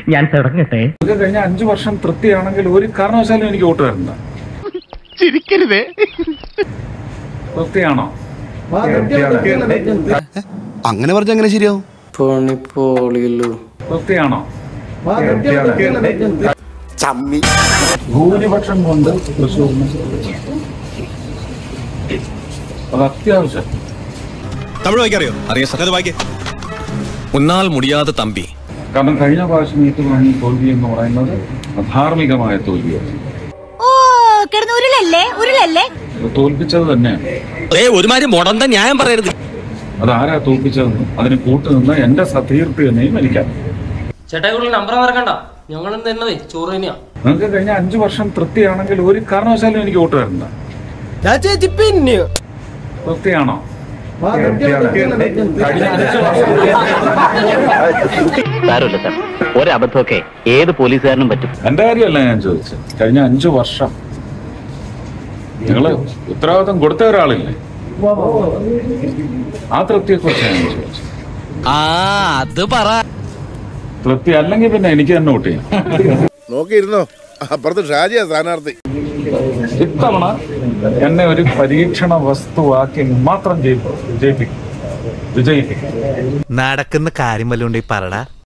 ഞാൻ തുടങ്ങട്ടെ ഇത് കഴിഞ്ഞ അഞ്ചു വർഷം തൃപ്തിയാണെങ്കിൽ ഒരു കാരണവശാലും എനിക്ക് വോട്ട് തരണ്ട ചിരിക്കരുതേ തൃപ്തിയാണോ അങ്ങനെ പറഞ്ഞ എങ്ങനെ ശരിയാവും പണിപ്പോളിയല്ലോ തൃപ്തിയാണോ ചമ്മി ഭൂരിപക്ഷം കൊണ്ട് തൃശ്ശൂരിന് അത് അത്യാവശ്യം തമിഴ് വായിക്കറിയോ അറിയാം സർ അത് വായിക്കേ ഉന്നാൽ മുടിയാതെ തമ്പി കാരണം കഴിഞ്ഞ പ്രാവശ്യം ഏറ്റുവാങ്ങി തോൽവി എന്ന് പറയുന്നത് അധാർമികമായ തോൽവിയാണ് ഓ കിടന്ന് ഉരുളല്ലേ ഉരുളല്ലേ ഇത് തോൽപ്പിച്ചത് തന്നെയാണ് ഏ ഒരുമാതിരി മുടന്ത ന്യായം പറയരുത് അത് ആരാ തോൽപ്പിച്ചതെന്ന് അതിന് കൂട്ടുനിന്ന് എന്റെ സതീർത്തി തന്നെയും എനിക്കാം ചേട്ടാ കൂടുതൽ നമ്പർ മറക്കണ്ട ഞങ്ങൾ തന്നതേ ചോറ് തന്നെയാ നിങ്ങൾക്ക് കഴിഞ്ഞ അഞ്ചു വർഷം തൃപ്തിയാണെങ്കിൽ ഒരു കാരണവശാലും എനിക്ക് വോട്ട് തരണ്ട ചേച്ചി പിന്നെ തൃപ്തിയാണോ കഴിഞ്ഞ അഞ്ച് വർഷം സാരമില്ല സാർ ഒരബദ്ധമൊക്കെ ഏത് പോലീസുകാരനും പറ്റും എന്റെ കാര്യമല്ല ഞാൻ ചോദിച്ചത് കഴിഞ്ഞ അഞ്ചു വർഷം നിങ്ങള് ഉത്തരവാദിത്വം കൊടുത്ത ഒരാളില്ലേ ആ തൃപ്തിയെ കുറിച്ചാണ് ഞാൻ ചോദിച്ചത് ആ അത് പറ തൃപ്തി അല്ലെങ്കിൽ പിന്നെ എനിക്ക് തന്നെ വോട്ട് ചെയ്യാം നോക്കിയിരുന്നോ അപ്പുറത്ത് ഷാജിയാ സ്ഥാനാർത്ഥി ഇത്തവണ എന്നെ ഒരു പരീക്ഷണ വസ്തുവാക്കി മാത്രം ജയിപ്പി- ജയിപ്പിക്കും വിജയിപ്പിക്കും നടക്കുന്ന കാര്യം വല്ലോണ്ട് പറടാ